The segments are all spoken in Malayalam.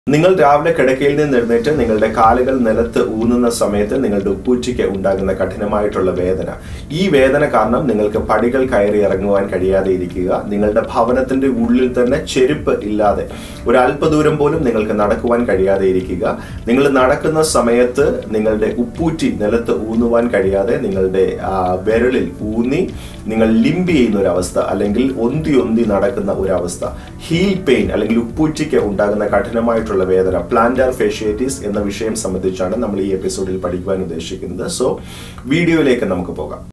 നിങ്ങൾ രാവിലെ കിടക്കയിൽ നിന്ന് എഴുന്നേറ്റ് നിങ്ങളുടെ കാലുകൾ നിലത്ത് ഊന്നുന്ന സമയത്ത് നിങ്ങളുടെ ഉപ്പൂച്ചിക്ക് ഉണ്ടാകുന്ന കഠിനമായിട്ടുള്ള വേദന ഈ വേദന കാരണം നിങ്ങൾക്ക് പടികൾ കയറി ഇറങ്ങുവാൻ കഴിയാതെ ഇരിക്കുക നിങ്ങളുടെ ഭവനത്തിന്റെ ഉള്ളിൽ തന്നെ ചെരുപ്പ് ഇല്ലാതെ ഒരു അല്പദൂരം പോലും നിങ്ങൾക്ക് നടക്കുവാൻ കഴിയാതെ ഇരിക്കുക നിങ്ങൾ നടക്കുന്ന സമയത്ത് നിങ്ങളുടെ ഉപ്പൂറ്റി നിലത്ത് ഊന്നുവാൻ കഴിയാതെ നിങ്ങളുടെ ആ, വിരലിൽ ഊന്നി നിങ്ങൾ ലിംബ് ചെയ്യുന്ന ഒരു അവസ്ഥ അല്ലെങ്കിൽ ഒന്തി ഒന്തി നടക്കുന്ന ഒരു അവസ്ഥ ഹീൽ പെയിൻ അല്ലെങ്കിൽ ഉപ്പൂറ്റിക്ക് ഉണ്ടാകുന്ന കഠിനമായിട്ടുള്ള വേദന പ്ലാന്റാർ ഫേഷ്യേറ്റീസ് എന്ന വിഷയം സംബന്ധിച്ചാണ് നമ്മൾ ഈ എപ്പിസോഡിൽ പഠിക്കുവാൻ ഉദ്ദേശിക്കുന്നത് സോ വീഡിയോയിലേക്ക് നമുക്ക് പോകാം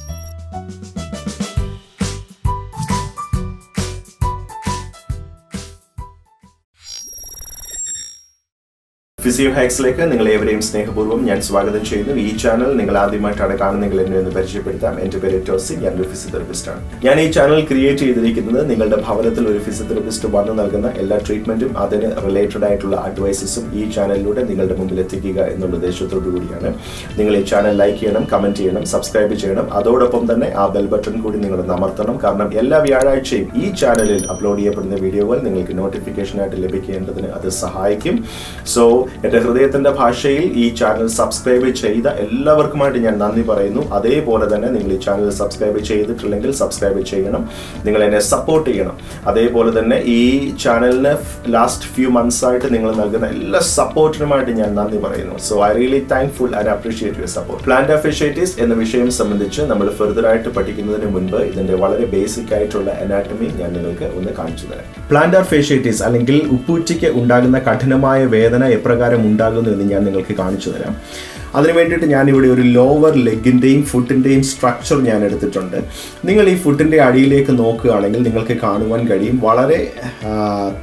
ഫിസിയോ ഹാക്സിലേക്ക് നിങ്ങൾ ഏവരെയും സ്നേഹപൂർവ്വം ഞാൻ സ്വാഗതം ചെയ്യുന്നു ഈ ചാനൽ നിങ്ങൾ ആദ്യമായിട്ടാണ് കാണുന്നെങ്കിൽ എന്നെ ഒന്ന് പരിചയപ്പെടുത്താം എന്റെ പേര് ടോസി ഞാൻ ഒരു ഫിസിയോതെറപ്പിസ്റ്റ് ആണ് ഞാൻ ഈ ചാനൽ ക്രിയേറ്റ് ചെയ്തിരിക്കുന്നത് നിങ്ങളുടെ ഭവനത്തിൽ ഒരു ഫിസിയോതെറപ്പിസ്റ്റ് വന്നു നൽകുന്ന എല്ലാ ട്രീറ്റ്മെന്റും അതിന് റിലേറ്റഡ് ആയിട്ടുള്ള അഡ്വൈസസും ഈ ചാനലിലൂടെ നിങ്ങളുടെ മുമ്പിൽ എത്തിക്കുക എന്നുള്ള ഉദ്ദേശത്തോടു കൂടിയാണ് നിങ്ങൾ ഈ ചാനൽ ലൈക്ക് ചെയ്യണം കമന്റ് ചെയ്യണം സബ്സ്ക്രൈബ് ചെയ്യണം അതോടൊപ്പം തന്നെ ആ ബെൽ ബട്ടൺ കൂടി നിങ്ങൾ അമർത്തണം കാരണം എല്ലാ വ്യാഴാഴ്ചയും ഈ ചാനലിൽ അപ്ലോഡ് ചെയ്യപ്പെടുന്ന വീഡിയോകൾ നിങ്ങൾക്ക് നോട്ടിഫിക്കേഷനായിട്ട് ലഭിക്കേണ്ടതിന് അത് സഹായിക്കും സോ എൻ്റെ ഹൃദയത്തിന്റെ ഭാഷയിൽ ഈ ചാനൽ സബ്സ്ക്രൈബ് ചെയ്ത എല്ലാവർക്കുമായിട്ട് ഞാൻ നന്ദി പറയുന്നു അതേപോലെ തന്നെ നിങ്ങൾ ഈ ചാനൽ സബ്സ്ക്രൈബ് ചെയ്തിട്ടില്ലെങ്കിൽ സബ്സ്ക്രൈബ് ചെയ്യണം നിങ്ങൾ എന്നെ സപ്പോർട്ട് ചെയ്യണം അതേപോലെ തന്നെ ഈ ചാനലിന് ലാസ്റ്റ് ഫ്യൂ മന്ത്സ് ആയിട്ട് നിങ്ങൾ നൽകുന്ന എല്ലാ സപ്പോർട്ടിനുമായിട്ട് ഞാൻ നന്ദി പറയുന്നു so I really thankful and appreciate your support plantar fasciitis എന്ന വിഷയം സംബന്ധിച്ച് നമ്മൾ ഫെർദർ ആയിട്ട് പഠിക്കുന്നതിന് മുൻപ് ഇതിന്റെ വളരെ ബേസിക് ആയിട്ടുള്ള അനാറ്റമി ഞാൻ നിങ്ങൾക്ക് ഒന്ന് കാണിച്ചു തരാം പ്ലാന്റാർ ഫേഷ്യേറ്റീസ് അല്ലെങ്കിൽ ഉപ്പൂച്ചിക്ക് ഉണ്ടാകുന്ന കഠിനമായ വേദന എപ്രകാരം ഉണ്ടാകുന്നു എന്ന് ഞാൻ നിങ്ങൾക്ക് കാണിച്ചു തരാം അതിനു വേണ്ടിയിട്ട് ഞാൻ ഇവിടെ ഒരു ലോവർ ലെഗിൻ്റെയും ഫുട്ടിൻ്റെയും സ്ട്രക്ചർ ഞാൻ എടുത്തിട്ടുണ്ട് നിങ്ങൾ ഈ ഫുട്ടിൻ്റെ അടിയിലേക്ക് നോക്കുകയാണെങ്കിൽ നിങ്ങൾക്ക് കാണുവാൻ കഴിയും വളരെ ആ,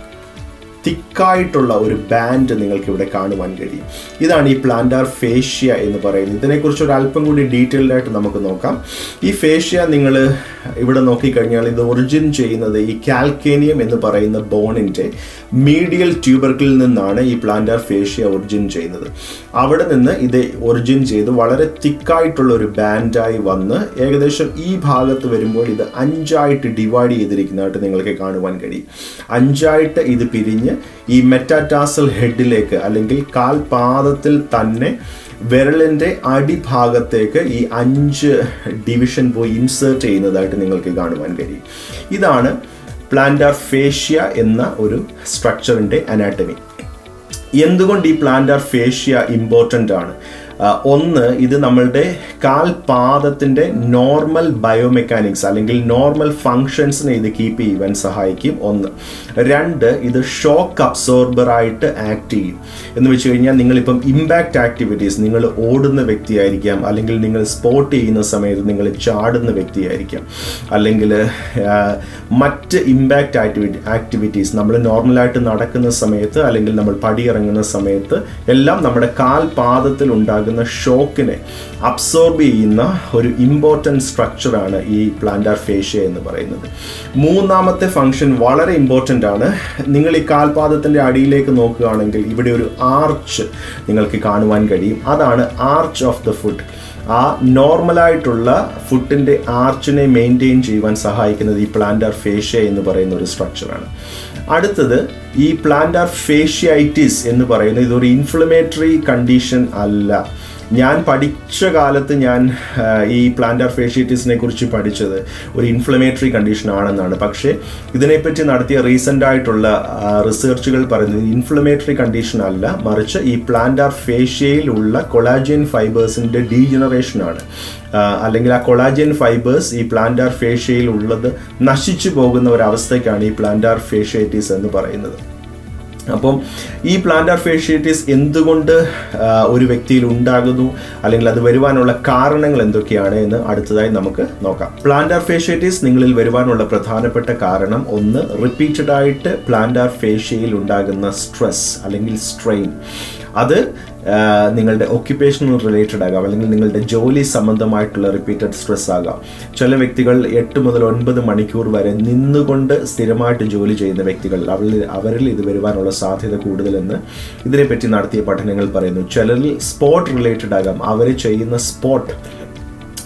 തിക്കായിട്ടുള്ള ഒരു ബാൻഡ് നിങ്ങൾക്ക് ഇവിടെ കാണുവാൻ കഴിയും ഇതാണ് ഈ പ്ലാന്റാർ ഫേഷ്യ എന്ന് പറയുന്നത് ഇതിനെക്കുറിച്ച് ഒരു അല്പം കൂടി ഡീറ്റെയിൽഡ് ആയിട്ട് നമുക്ക് നോക്കാം ഈ ഫേഷ്യ നിങ്ങൾ ഇവിടെ നോക്കിക്കഴിഞ്ഞാൽ ഇത് ഒറിജിൻ ചെയ്യുന്നത് ഈ കാൽക്കേനിയം എന്ന് പറയുന്ന ബോണിൻ്റെ മീഡിയൽ ട്യൂബർക്കിൽ നിന്നാണ് ഈ പ്ലാന്റാർ ഫേഷ്യ ഒറിജിൻ ചെയ്യുന്നത് അവിടെ നിന്ന് ഇത് ഒറിജിൻ ചെയ്ത് വളരെ തിക്കായിട്ടുള്ള ഒരു ബാൻഡായി വന്ന് ഏകദേശം ഈ ഭാഗത്ത് വരുമ്പോൾ ഇത് അഞ്ചായിട്ട് ഡിവൈഡ് ചെയ്തിരിക്കുന്നതായിട്ട് നിങ്ങൾക്ക് കാണുവാൻ കഴിയും അഞ്ചായിട്ട് ഇത് പിരിഞ്ഞ് ഈ മെറ്റാറ്റാസൽ ഹെഡിലേക്ക് അല്ലെങ്കിൽ കാൽപാദത്തിൽ തന്നെ വിരലിൻ്റെ അടിഭാഗത്തേക്ക് ഈ അഞ്ച് ഡിവിഷൻ പോയി ഇൻസേർട്ട് ചെയ്യുന്നതായിട്ട് നിങ്ങൾക്ക് കാണുവാൻ കഴിയും ഇതാണ് പ്ലാന്റാർ ഫേഷ്യ എന്ന ഒരു സ്ട്രക്ചറിൻ്റെ അനാട്ടമി എന്തുകൊണ്ട് ഈ പ്ലാന്റാർ ഫേഷ്യ ഇമ്പോർട്ടൻ്റ് ആണ് ആ, ഒന്ന് ഇത് നമ്മളുടെ കാൽപാദത്തിൻ്റെ നോർമൽ ബയോമെക്കാനിക്സ് അല്ലെങ്കിൽ നോർമൽ ഫങ്ഷൻസിനെ ഇത് കീപ്പ് ചെയ്യുവാൻ സഹായിക്കും ഒന്ന് രണ്ട് ഇത് ഷോക്ക് അബ്സോർബർ ആയിട്ട് ആക്ട് ചെയ്യും എന്ന് വെച്ച് കഴിഞ്ഞാൽ നിങ്ങളിപ്പം ഇമ്പാക്റ്റ് ആക്ടിവിറ്റീസ് നിങ്ങൾ ഓടുന്ന വ്യക്തിയായിരിക്കാം അല്ലെങ്കിൽ നിങ്ങൾ സ്പോർട്ട് ചെയ്യുന്ന സമയത്ത് നിങ്ങൾ ചാടുന്ന വ്യക്തിയായിരിക്കാം അല്ലെങ്കിൽ ആ, മറ്റ് ഇമ്പാക്റ്റ് ആക്ടിവിറ്റി ആക്ടിവിറ്റീസ് നമ്മൾ നോർമലായിട്ട് നടക്കുന്ന സമയത്ത് അല്ലെങ്കിൽ നമ്മൾ പടിയിറങ്ങുന്ന സമയത്ത് എല്ലാം നമ്മുടെ കാൽപാദത്തിൽ ഉണ്ടാകുന്ന ഷോക്കിനെ അബ്സോർബ് ചെയ്യുന്ന ഒരു ഇമ്പോർട്ടൻറ്റ് സ്ട്രക്ചറാണ് ഈ പ്ലാന്റാർ ഫേഷ്യ എന്ന് പറയുന്നത് മൂന്നാമത്തെ ഫംഗ്ഷൻ വളരെ ഇമ്പോർട്ടൻ്റ് ആണ് നിങ്ങൾ ഈ കാൽപാദത്തിൻ്റെ അടിയിലേക്ക് നോക്കുകയാണെങ്കിൽ ഇവിടെ ഒരു ആർച്ച് നിങ്ങൾക്ക് കാണുവാൻ കഴിയും അതാണ് ആർച്ച് ഓഫ് ദ ഫുഡ് ആ നോർമലായിട്ടുള്ള ഫുഡിൻ്റെ ആർച്ചിനെ മെയിൻറ്റെയിൻ ചെയ്യുവാൻ സഹായിക്കുന്നത് ഈ പ്ലാന്റാർ ഫേഷ്യ എന്ന് പറയുന്ന ഒരു സ്ട്രക്ചറാണ് അടുത്തത് ഈ പ്ലാന്റാർ ഫേഷ്യൈറ്റിസ് എന്ന് പറയുന്നത് ഇതൊരു ഇൻഫ്ലമേറ്ററി കണ്ടീഷൻ അല്ല ഞാൻ പഠിച്ച കാലത്ത് ഞാൻ ആ, ഈ പ്ലാന്റാർ ഫേഷ്യറ്റിസിനെ കുറിച്ച് പഠിച്ചത് ഒരു ഇൻഫ്ലമേറ്ററി കണ്ടീഷൻ ആണെന്നാണ് പക്ഷേ ഇതിനെപ്പറ്റി നടത്തിയ റീസെൻ്റ് ആയിട്ടുള്ള റിസർച്ചുകൾ പറയുന്നത് ഇൻഫ്ലമേറ്ററി കണ്ടീഷൻ അല്ല മറിച്ച് ഈ പ്ലാന്റാർ ഫേഷ്യയിലുള്ള കൊളാജിയൻ ഫൈബേഴ്സിൻ്റെ ഡീജനറേഷൻ ആണ് ആ, അല്ലെങ്കിൽ ആ കൊളാജിയൻ ഫൈബേഴ്സ് ഈ പ്ലാന്റാർ ഫേഷ്യയിൽ ഉള്ളത് നശിച്ചു പോകുന്ന ഒരു അവസ്ഥയ്ക്കാണ് ഈ പ്ലാന്റാർ ഫേഷ്യൈറ്റീസ് എന്ന് പറയുന്നത് അപ്പം ഈ പ്ലാന്റാർ ഫേഷ്യൈറ്റിസ് എന്തുകൊണ്ട് ആ, ഒരു വ്യക്തിയിൽ ഉണ്ടാകുന്നു അല്ലെങ്കിൽ അത് വരുവാനുള്ള കാരണങ്ങൾ എന്തൊക്കെയാണ് എന്ന് അടുത്തതായി നമുക്ക് നോക്കാം പ്ലാന്റാർ ഫേഷ്യൈറ്റിസ് നിങ്ങളിൽ വരുവാനുള്ള പ്രധാനപ്പെട്ട കാരണം ഒന്ന് റിപ്പീറ്റഡ് ആയിട്ട് പ്ലാന്റാർ ഫേഷ്യയിൽ ഉണ്ടാകുന്ന സ്ട്രെസ് അല്ലെങ്കിൽ സ്ട്രെയിൻ അത് ആ, നിങ്ങളുടെ ഒക്യുപ്പേഷണൽ റിലേറ്റഡ് ആകാം അല്ലെങ്കിൽ നിങ്ങളുടെ ജോലി സംബന്ധമായിട്ടുള്ള റിപ്പീറ്റഡ് സ്ട്രെസ് ആകാം ചില വ്യക്തികൾ എട്ട് മുതൽ ഒൻപത് മണിക്കൂർ വരെ നിന്നുകൊണ്ട് സ്ഥിരമായിട്ട് ജോലി ചെയ്യുന്ന വ്യക്തികൾ അവരിൽ അവരിൽ ഇത് വരുവാനുള്ള സാധ്യത കൂടുതലെന്ന് ഇതിനെപ്പറ്റി നടത്തിയ പഠനങ്ങൾ പറയുന്നു ചിലരിൽ സ്പോർട്ട് റിലേറ്റഡ് ആകാം അവർ ചെയ്യുന്ന സ്പോർട്ട്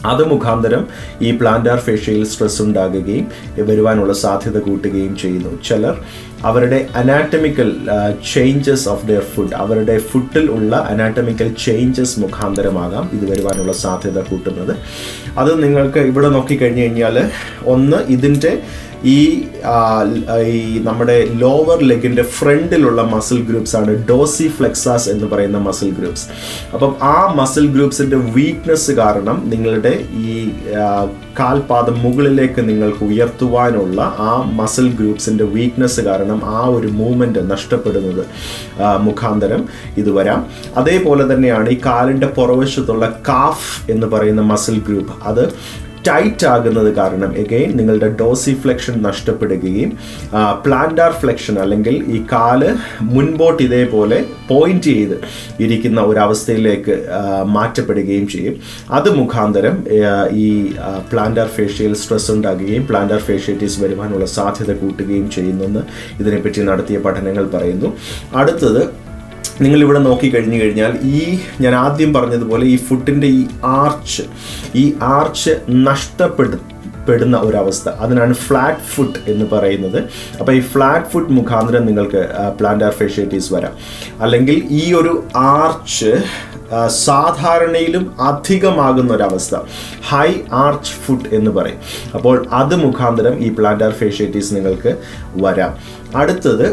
അത് മുഖാന്തരം ഈ പ്ലാന്റാർ ഫേഷ്യയിൽ സ്ട്രെസ് ഉണ്ടാകുകയും വരുവാനുള്ള സാധ്യത കൂട്ടുകയും ചെയ്യുന്നു ചിലർ അവരുടെ anatomical changes of their food അവരുടെ ഫുഡിൽ ഉള്ള അനാറ്റമിക്കൽ ചേഞ്ചസ് മുഖാന്തരമാകാം ഇത് വരുവാനുള്ള സാധ്യത കൂട്ടുന്നത് അത് നിങ്ങൾക്ക് ഇവിടെ നോക്കിക്കഴിഞ്ഞ് കഴിഞ്ഞാൽ ഒന്ന് ഇതിൻ്റെ ഈ ആ, ഈ നമ്മുടെ ലോവർ ലെഗിൻ്റെ ഫ്രണ്ടിലുള്ള മസിൽ ഗ്രൂപ്പ്സ് ആണ് ഡോസി ഫ്ലെക്സാസ് എന്ന് പറയുന്ന മസിൽ ഗ്രൂപ്പ്സ് അപ്പം ആ മസിൽ ഗ്രൂപ്പ്സിൻ്റെ വീക്ക്നെസ് കാരണം നിങ്ങളുടെ ഈ ആ, കാൽപാദം മുകളിലേക്ക് നിങ്ങൾക്ക് ഉയർത്തുവാനുള്ള ആ മസിൽ ഗ്രൂപ്പ്സിൻ്റെ വീക്ക്നെസ് കാരണം ആ ഒരു മൂവ്മെൻറ്റ് നഷ്ടപ്പെടുന്നത് ആ, മുഖാന്തരം ഇത് വരാം അതേപോലെ തന്നെയാണ് ഈ കാലിൻ്റെ പുറവശത്തുള്ള കാഫ് എന്ന് പറയുന്ന മസിൽ ഗ്രൂപ്പ് അത് ടൈറ്റ് ആകുന്നത് കാരണം എഗെയിൻ നിങ്ങളുടെ ഡോസി ഫ്ലെക്ഷൻ നഷ്ടപ്പെടുകയും പ്ലാന്റാർ ഫ്ലെക്ഷൻ അല്ലെങ്കിൽ ഈ കാല് മുൻപോട്ട് ഇതേപോലെ പോയിന്റ് ചെയ്ത് ഇരിക്കുന്ന ഒരവസ്ഥയിലേക്ക് ആ, മാറ്റപ്പെടുകയും ചെയ്യും അത് മുഖാന്തരം ആ, ഈ പ്ലാന്റാർ ഫേഷ്യൽ സ്ട്രെസ് ഉണ്ടാകുകയും പ്ലാന്റാർ ഫേഷ്യറ്റീസ് വരുവാനുള്ള സാധ്യത കൂട്ടുകയും ചെയ്യുന്നെന്ന് ഇതിനെപ്പറ്റി നടത്തിയ പഠനങ്ങൾ പറയുന്നു അടുത്തത് നിങ്ങൾ ഇവിടെ നോക്കിക്കഴിഞ്ഞു കഴിഞ്ഞാൽ ഈ ഞാൻ ആദ്യം പറഞ്ഞതുപോലെ ഈ ഫുഡിൻ്റെ ഈ ആർച്ച് ഈ ആർച്ച് നഷ്ടപ്പെടും പെടുന്ന ഒരവസ്ഥ അതിനാണ് ഫ്ലാറ്റ് ഫുട്ട് എന്ന് പറയുന്നത് അപ്പോൾ ഈ ഫ്ലാറ്റ് ഫുട്ട് മുഖാന്തരം നിങ്ങൾക്ക് പ്ലാന്റാർ ഫേഷ്യറ്റീസ് വരാം അല്ലെങ്കിൽ ഈ ഒരു ആർച്ച് ആ, സാധാരണയിലും അധികമാകുന്ന ഒരവസ്ഥ ഹൈ ആർച്ച് ഫുഡ് എന്ന് പറയും അപ്പോൾ അത് മുഖാന്തരം ഈ പ്ലാന്റാർ ഫേഷ്യറ്റീസ് നിങ്ങൾക്ക് വരാം അടുത്തത്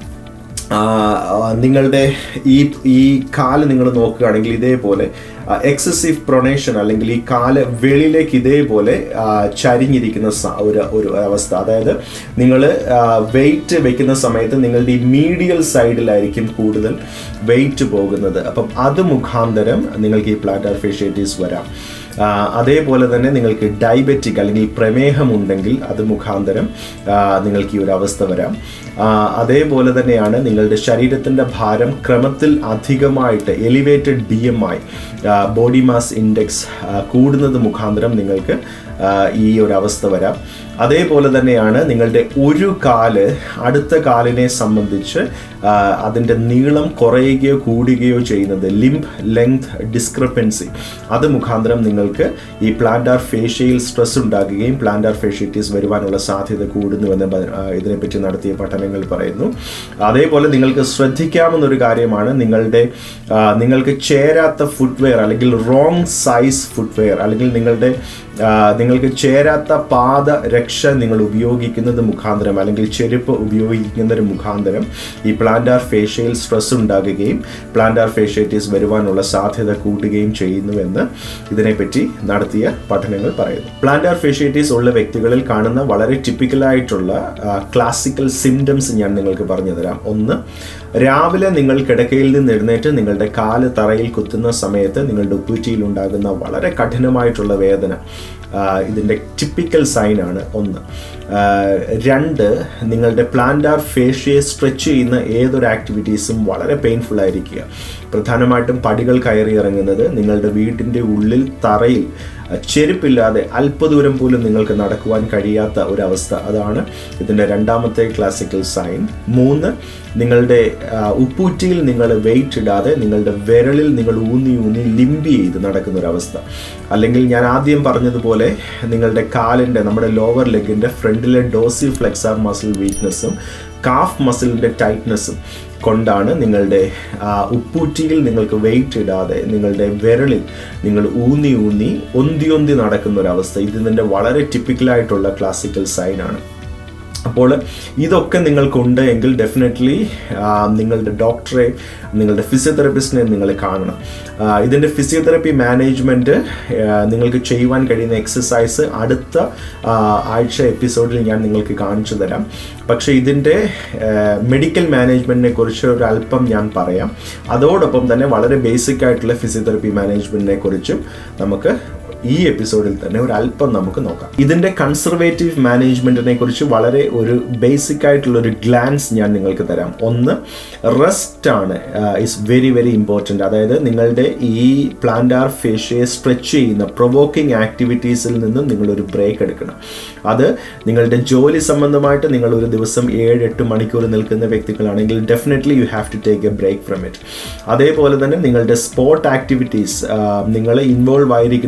ആ, ആ, നിങ്ങളുടെ ഈ ഈ കാല് നിങ്ങൾ നോക്കുകയാണെങ്കിൽ ഇതേപോലെ എക്സസീവ് പ്രൊണേഷൻ അല്ലെങ്കിൽ ഈ കാല് വെളിയിലേക്ക് ഇതേപോലെ ആ, ചരിഞ്ഞിരിക്കുന്ന സ- ഒരു ഒരു അവസ്ഥ അതായത് നിങ്ങൾ വെയിറ്റ് വെക്കുന്ന സമയത്ത് നിങ്ങളുടെ ഈ മീഡിയൽ സൈഡിലായിരിക്കും കൂടുതൽ വെയിറ്റ് പോകുന്നത് അപ്പം അത് മുഖാന്തരം നിങ്ങൾക്ക് ഈ പ്ലാന്റാർ ഫേഷ്യറ്റീസ് വരാം ആ, അതേപോലെ തന്നെ നിങ്ങൾക്ക് ഡയബറ്റിക് അല്ലെങ്കിൽ പ്രമേഹമുണ്ടെങ്കിൽ അത് മുഖാന്തരം ആ, നിങ്ങൾക്ക് ഈ ഒരു അവസ്ഥ വരാം ആ, അതേപോലെ തന്നെയാണ് നിങ്ങളുടെ ശരീരത്തിൻ്റെ ഭാരം ക്രമത്തിൽ അധികമായിട്ട് elevated B M I body mass index കൂടുന്നത് മുഖാന്തരം നിങ്ങൾക്ക് ആ, ഈ ഒരു അവസ്ഥ വരാം അതേപോലെ തന്നെയാണ് നിങ്ങളുടെ ഒരു കാല് അടുത്ത കാലിനെ സംബന്ധിച്ച് ആ, അതിൻ്റെ നീളം കുറയുകയോ കൂടുകയോ ചെയ്യുന്നത് ലിംബ് ലെങ്ത് ഡിസ്ക്രിപ്പൻസി അത് മുഖാന്തരം നിങ്ങൾക്ക് ഈ പ്ലാന്റാർ ഫേഷ്യയിൽ സ്ട്രെസ് ഉണ്ടാകുകയും പ്ലാന്റാർ ഫേഷ്യറ്റീസ് വരുവാനുള്ള സാധ്യത കൂടുന്നുവെന്ന് പ- ആ, ഇതിനെപ്പറ്റി നടത്തിയ പഠനങ്ങൾ പറയുന്നു അതേപോലെ നിങ്ങൾക്ക് ശ്രദ്ധിക്കാവുന്ന ഒരു കാര്യമാണ് നിങ്ങളുടെ ആ, നിങ്ങൾക്ക് ചേരാത്ത ഫുട്വെയർ അല്ലെങ്കിൽ റോങ് സൈസ് ഫുട്വെയർ അല്ലെങ്കിൽ നിങ്ങളുടെ ആ, നിങ്ങൾക്ക് ചേരാത്ത പാദ രക്ഷ നിങ്ങൾ ഉപയോഗിക്കുന്നത് മുഖാന്തരം അല്ലെങ്കിൽ ചെരുപ്പ് ഉപയോഗിക്കുന്നത് മുഖാന്തരം ഈ പ്ലാന്റാർ ഫേഷ്യയിൽ സ്ട്രെസ് ഉണ്ടാകുകയും പ്ലാന്റാർ ഫേഷ്യറ്റീസ് വരുവാനുള്ള സാധ്യത കൂട്ടുകയും ചെയ്യുന്നുവെന്ന് ഇതിനെപ്പറ്റി നടത്തിയ പഠനങ്ങൾ പറയുന്നു പ്ലാന്റാർ ഫേഷ്യറ്റീസ് ഉള്ള വ്യക്തികളിൽ കാണുന്ന വളരെ ടിപ്പിക്കലായിട്ടുള്ള ക്ലാസിക്കൽ സിംറ്റംസ് ഞാൻ നിങ്ങൾക്ക് പറഞ്ഞു തരാം ഒന്ന് രാവിലെ നിങ്ങൾ കിടക്കയിൽ നിന്ന് എഴുന്നേറ്റ് നിങ്ങളുടെ കാല് തറയിൽ കുത്തുന്ന സമയത്ത് നിങ്ങളുടെ ഉപ്പൂറ്റിയിൽ ഉണ്ടാകുന്ന വളരെ കഠിനമായിട്ടുള്ള വേദന ആ, ഇതിൻ്റെ ടിപ്പിക്കൽ സൈനാണ് ഒന്ന് ആ, രണ്ട് നിങ്ങളുടെ പ്ലാന്റാർ ഫേഷ്യയെ സ്ട്രെച്ച് ചെയ്യുന്ന ഏതൊരു ആക്ടിവിറ്റീസും വളരെ പെയിൻഫുൾ ആയിരിക്കുക പ്രധാനമായിട്ടും പടികൾ കയറി ഇറങ്ങുന്നത് നിങ്ങളുടെ വീട്ടിൻ്റെ ഉള്ളിൽ തറയിൽ ആ, ചെരുപ്പില്ലാതെ അല്പദൂരം പോലും നിങ്ങൾക്ക് നടക്കുവാൻ കഴിയാത്ത ഒരവസ്ഥ അതാണ് ഇതിൻ്റെ രണ്ടാമത്തെ ക്ലാസിക്കൽ സൈൻ മൂന്ന് നിങ്ങളുടെ ആ, ഉപ്പൂറ്റിയിൽ നിങ്ങൾ വെയിറ്റ് ഇടാതെ നിങ്ങളുടെ വിരലിൽ നിങ്ങൾ ഊന്നി ഊന്നി ലിംബി ചെയ്ത് നടക്കുന്ന ഒരവസ്ഥ അല്ലെങ്കിൽ ഞാൻ ആദ്യം പറഞ്ഞതുപോലെ നിങ്ങളുടെ കാലിൻ്റെ നമ്മുടെ ലോവർ ലെഗിൻ്റെ ഫ്രണ്ടിലെ ഡോസി ഫ്ലെക്സാർ മസിൽ വീക്ക്നെസ്സും കാഫ് മസിലിൻ്റെ ടൈറ്റ്നെസ്സും കൊണ്ടാണ് നിങ്ങളുടെ ആ, ഉപ്പൂറ്റിയിൽ നിങ്ങൾക്ക് വെയിറ്റ് ഇടാതെ നിങ്ങളുടെ വിരളിൽ നിങ്ങൾ ഊന്നി ഊന്നി ഒന്തി ഒന്തി നടക്കുന്ന ഒരവസ്ഥ ഇത് ഇതിൻ്റെ വളരെ ടിപ്പിക്കലായിട്ടുള്ള ക്ലാസിക്കൽ സൈനാണ് അപ്പോൾ ഇതൊക്കെ നിങ്ങൾക്കുണ്ട് എങ്കിൽ ഡെഫിനറ്റ്ലി നിങ്ങളുടെ ഡോക്ടറെ നിങ്ങളുടെ ഫിസിയോതെറപ്പിസ്റ്റിനെ നിങ്ങൾ കാണണം ആ, ഇതിൻ്റെ ഫിസിയോതെറപ്പി മാനേജ്മെൻറ്റ് നിങ്ങൾക്ക് ചെയ്യുവാൻ കഴിയുന്ന എക്സസൈസ് അടുത്ത ആ, ആഴ്ച എപ്പിസോഡിൽ ഞാൻ നിങ്ങൾക്ക് കാണിച്ചു തരാം പക്ഷേ ഇതിൻ്റെ മെഡിക്കൽ മാനേജ്മെൻറ്റിനെ കുറിച്ച് ഒരു അല്പം ഞാൻ പറയാം അതോടൊപ്പം തന്നെ വളരെ ബേസിക് ആയിട്ടുള്ള ഫിസിയോതെറപ്പി മാനേജ്മെൻറ്റിനെ കുറിച്ചും നമുക്ക് ഈ എപ്പിസോഡിൽ തന്നെ ഒരു അല്പം നമുക്ക് നോക്കാം ഇതിന്റെ കൺസർവേറ്റീവ് മാനേജ്മെന്റിനെ കുറിച്ച് വളരെ ഒരു ബേസിക് ആയിട്ടുള്ള ഒരു ഗ്ലാൻസ് ഞാൻ നിങ്ങൾക്ക് തരാം ഒന്ന് റെസ്റ്റ് ആണ് ഇസ് വെരി വെരി ഇമ്പോർട്ടൻ്റ് അതായത് നിങ്ങളുടെ ഈ പ്ലാന്റാർ ഫേഷ്യയെ സ്ട്രെച്ച് ചെയ്യുന്ന പ്രൊവോക്കിംഗ് ആക്ടിവിറ്റീസിൽ നിന്നും നിങ്ങളൊരു ബ്രേക്ക് എടുക്കണം അത് നിങ്ങളുടെ ജോലി സംബന്ധമായിട്ട് നിങ്ങൾ ഒരു ദിവസം ഏഴ് എട്ട് മണിക്കൂർ നിൽക്കുന്ന വ്യക്തികളാണെങ്കിൽ definitely you have to take a break from it അതേപോലെ തന്നെ നിങ്ങളുടെ സ്പോർട്ട് ആക്ടിവിറ്റീസ് നിങ്ങൾ ഇൻവോൾവ് ആയിരിക്കുന്ന സ്പോർട്സ്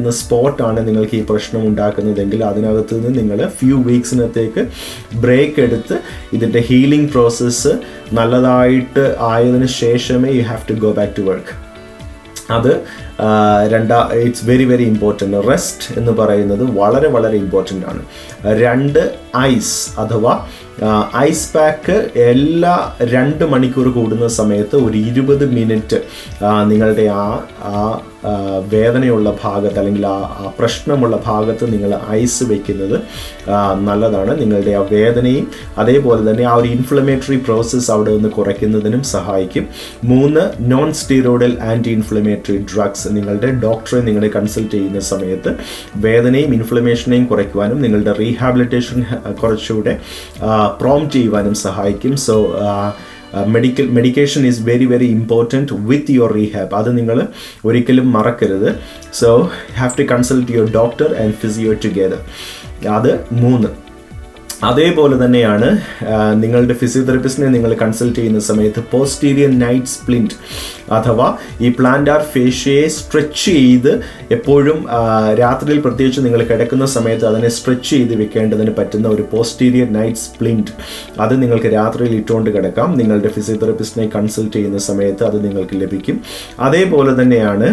സ്പോട്ടാണ് നിങ്ങൾക്ക് ഈ പ്രശ്നം ഉണ്ടാക്കുന്നതെങ്കിൽ അതിനകത്ത് നിന്ന് നിങ്ങൾ ഫ്യൂ വീക്സിനകത്തേക്ക് ബ്രേക്ക് എടുത്ത് ഇതിൻ്റെ ഹീലിംഗ് പ്രോസസ്സ് നല്ലതായിട്ട് ആയതിനു ശേഷമേ you have to go back to work അത് രണ്ടാ it's very very important rest എന്ന് പറയുന്നത് വളരെ വളരെ ഇമ്പോർട്ടൻ്റ് ആണ് രണ്ട് ഐസ് അഥവാ ഐസ് പാക്ക് എല്ലാ രണ്ട് മണിക്കൂർ കൂടുന്ന സമയത്ത് ഒരു ഇരുപത് മിനിറ്റ് നിങ്ങളുടെ ആ ആ വേദനയുള്ള ഭാഗത്ത് അല്ലെങ്കിൽ ആ ആ പ്രശ്നമുള്ള ഭാഗത്ത് നിങ്ങൾ ഐസ് വെക്കുന്നത് നല്ലതാണ് നിങ്ങളുടെ ആ വേദനയും അതേപോലെ തന്നെ ആ ഒരു ഇൻഫ്ലമേറ്ററി പ്രോസസ്സ് അവിടെ നിന്ന് കുറയ്ക്കുന്നതിനും സഹായിക്കും മൂന്ന് non steroidal anti inflammatory drugs നിങ്ങളുടെ ഡോക്ടറെ നിങ്ങളെ കൺസൾട്ട് ചെയ്യുന്ന സമയത്ത് വേദനയും ഇൻഫ്ലമേഷനെയും കുറയ്ക്കുവാനും നിങ്ങളുടെ റീഹാബിലിറ്റേഷൻ കുറച്ചുകൂടെ പ്രോംപ്റ്റ് ചെയ്യുവാനും സഹായിക്കും so medical medication is very very important with your rehab അത് നിങ്ങൾ ഒരിക്കലും മറക്കരുത് so have to consult your doctor and physio together അത് മൂന്ന് അതേപോലെ തന്നെയാണ് നിങ്ങളുടെ ഫിസിയോതെറപ്പിസ്റ്റിനെ നിങ്ങൾ കൺസൾട്ട് ചെയ്യുന്ന സമയത്ത് പോസ്റ്റീരിയർ നൈറ്റ് സ്പ്ലിൻറ്റ് അഥവാ ഈ പ്ലാന്റാർ ഫേഷ്യയെ സ്ട്രെച്ച് ചെയ്ത് എപ്പോഴും രാത്രിയിൽ പ്രത്യേകിച്ച് നിങ്ങൾ കിടക്കുന്ന സമയത്ത് അതിനെ സ്ട്രെച്ച് ചെയ്ത് വെക്കേണ്ടതിന് പറ്റുന്ന ഒരു പോസ്റ്റീരിയർ നൈറ്റ് സ്പ്ലിൻറ്റ് അത് നിങ്ങൾക്ക് രാത്രിയിൽ ഇട്ടുകൊണ്ട് കിടക്കാം നിങ്ങളുടെ ഫിസിയോതെറപ്പിസ്റ്റിനെ കൺസൾട്ട് ചെയ്യുന്ന സമയത്ത് അത് നിങ്ങൾക്ക് ലഭിക്കും അതേപോലെ തന്നെയാണ്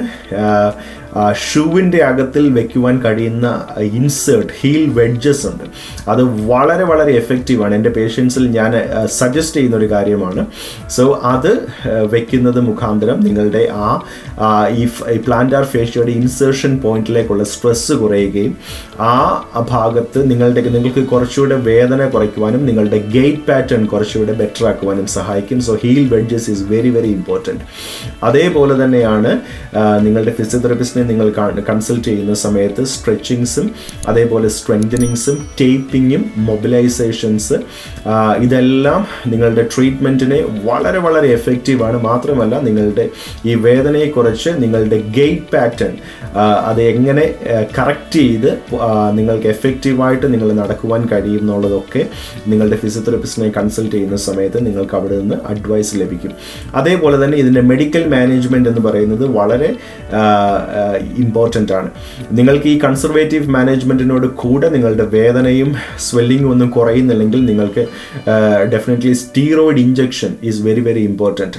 ഷൂവിൻ്റെ അകത്തിൽ വെക്കുവാൻ കഴിയുന്ന ഇൻസേർട്ട് ഹീൽ വെഡ്ജസ് ഉണ്ട് അത് വളരെ വളരെ എഫക്റ്റീവാണ് എൻ്റെ പേഷ്യൻസിൽ ഞാൻ സജസ്റ്റ് ചെയ്യുന്ന ഒരു കാര്യമാണ് സോ അത് വെക്കുന്നത് മുഖാന്തരം നിങ്ങളുടെ ആ ഈ പ്ലാന്റാർ ഫേഷ്യയുടെ ഇൻസേർഷൻ പോയിന്റിലേക്കുള്ള സ്ട്രെസ്സ് കുറയുകയും ആ ഭാഗത്ത് നിങ്ങളുടെ നിങ്ങൾക്ക് കുറച്ചുകൂടെ വേദന കുറയ്ക്കുവാനും നിങ്ങളുടെ ഗേറ്റ് പാറ്റേൺ കുറച്ചുകൂടെ ബെറ്റർ ആക്കുവാനും സഹായിക്കും so heel wedges is very very important അതേപോലെ തന്നെയാണ് നിങ്ങളുടെ ഫിസിയോതെറപ്പിസ്റ്റിനെ നിങ്ങൾ കൺസൾട്ട് ചെയ്യുന്ന സമയത്ത് സ്ട്രെച്ചിങ്സും അതേപോലെ സ്ട്രെങ്തനിങ്സും ടേപ്പിങ്ങും മൊബിലൈസേഷൻസ് ഇതെല്ലാം നിങ്ങളുടെ ട്രീറ്റ്മെൻറ്റിനെ വളരെ വളരെ എഫക്റ്റീവാണ് മാത്രമല്ല നിങ്ങളുടെ ഈ വേദനയെക്കുറിച്ച് നിങ്ങളുടെ ഗേറ്റ് പാറ്റേൺ അത് എങ്ങനെ കറക്റ്റ് ചെയ്ത് നിങ്ങൾക്ക് എഫക്റ്റീവായിട്ട് നിങ്ങൾ നടക്കുവാൻ കഴിയും എന്നുള്ളതൊക്കെ നിങ്ങളുടെ ഫിസിയോതെറപ്പിസ്റ്റിനെ കൺസൾട്ട് ചെയ്യുന്ന സമയത്ത് നിങ്ങൾക്ക് അവിടെ നിന്ന് അഡ്വൈസ് ലഭിക്കും അതേപോലെ തന്നെ ഇതിൻ്റെ മെഡിക്കൽ മാനേജ്മെൻറ്റ് എന്ന് പറയുന്നത് വളരെ ഇമ്പോർട്ടൻ്റ് ആണ് നിങ്ങൾക്ക് ഈ കൺസർവേറ്റീവ് മാനേജ്മെൻറ്റിനോട് കൂടെ നിങ്ങളുടെ വേദനയും സ്വെല്ലിങ്ങും ഒന്നും കുറയുന്നില്ലെങ്കിൽ നിങ്ങൾക്ക് definitely steroid injection is very very important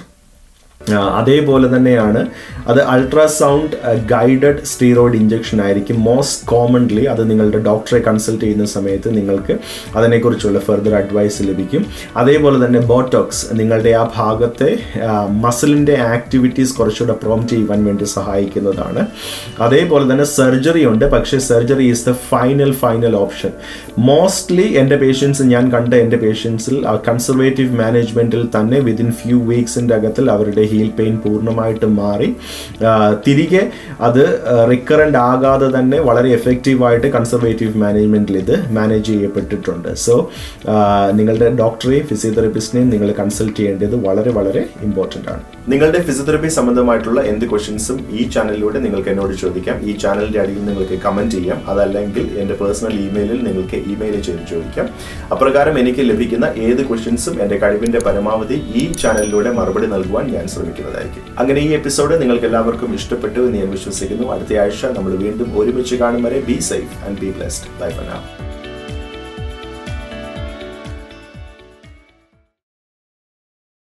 അതേപോലെ തന്നെയാണ് അത് അൾട്രാസൗണ്ട് ഗൈഡഡ് സ്റ്റീറോയിഡ് ഇഞ്ചക്ഷൻ ആയിരിക്കും മോസ്റ്റ് കോമൺലി അത് നിങ്ങളുടെ ഡോക്ടറെ കൺസൾട്ട് ചെയ്യുന്ന സമയത്ത് നിങ്ങൾക്ക് അതിനെക്കുറിച്ചുള്ള ഫെർദർ അഡ്വൈസ് ലഭിക്കും അതേപോലെ തന്നെ ബോട്ടോക്സ് നിങ്ങളുടെ ആ ഭാഗത്തെ മസിലിൻ്റെ ആക്ടിവിറ്റീസ് കുറച്ചുകൂടെ പ്രോംപ്റ്റ് ചെയ്യുവാൻ വേണ്ടി സഹായിക്കുന്നതാണ് അതേപോലെ തന്നെ സർജറി ഉണ്ട് പക്ഷേ surgery is the final final option mostly എൻ്റെ പേഷ്യൻസ് ഞാൻ കണ്ട എൻ്റെ പേഷ്യൻസിൽ കൺസർവേറ്റീവ് മാനേജ്മെൻറ്റിൽ തന്നെ വിതിൻ ഫ്യൂ വീക്സിൻ്റെ അകത്തിൽ അവരുടെ ഹീൽ പെയിൻ പൂർണ്ണമായിട്ട് മാറി തിരികെ അത് റിക്കറൻ്റ് ആകാതെ തന്നെ വളരെ എഫക്റ്റീവായിട്ട് കൺസർവേറ്റീവ് മാനേജ്മെൻറ്റിൽ ഇത് മാനേജ് ചെയ്യപ്പെട്ടിട്ടുണ്ട് സോ നിങ്ങളുടെ ഡോക്ടറെയും ഫിസിയോതെറപ്പിസ്റ്റിനെയും നിങ്ങൾ കൺസൾട്ട് ചെയ്യേണ്ടത് വളരെ വളരെ ഇമ്പോർട്ടൻ്റ് ആണ് നിങ്ങളുടെ ഫിസിയോതെറപ്പി സംബന്ധമായിട്ടുള്ള എന്ത് ക്വസ്റ്റ്യൻസും ഈ ചാനലിലൂടെ നിങ്ങൾക്ക് എന്നോട് ചോദിക്കാം ഈ ചാനലിൻ്റെ അടിയിൽ നിങ്ങൾക്ക് കമൻറ്റ് ചെയ്യാം അതല്ലെങ്കിൽ എൻ്റെ പേഴ്സണൽ ഇമെയിലിൽ നിങ്ങൾക്ക് ഇമെയിൽ ചെയ്ത് ചോദിക്കാം അപ്രകാരം എനിക്ക് ലഭിക്കുന്ന ഏത് ക്വസ്റ്റ്യൻസും എൻ്റെ കഴിവിൻ്റെ പരമാവധി ഈ ചാനലിലൂടെ മറുപടി നൽകുവാൻ ഞാൻ ശ്രമിക്കുന്നതായിരിക്കും അങ്ങനെ ഈ എപ്പിസോഡ് നിങ്ങൾക്ക് എല്ലാവർക്കും ഇഷ്ടപ്പെട്ടു എന്ന് ഞാൻ വിശ്വസിക്കുന്നു അടുത്ത ആഴ്ച നമ്മൾ വീണ്ടും ഒരുമിച്ച് കാണും വരെ be safe and be blessed bye for now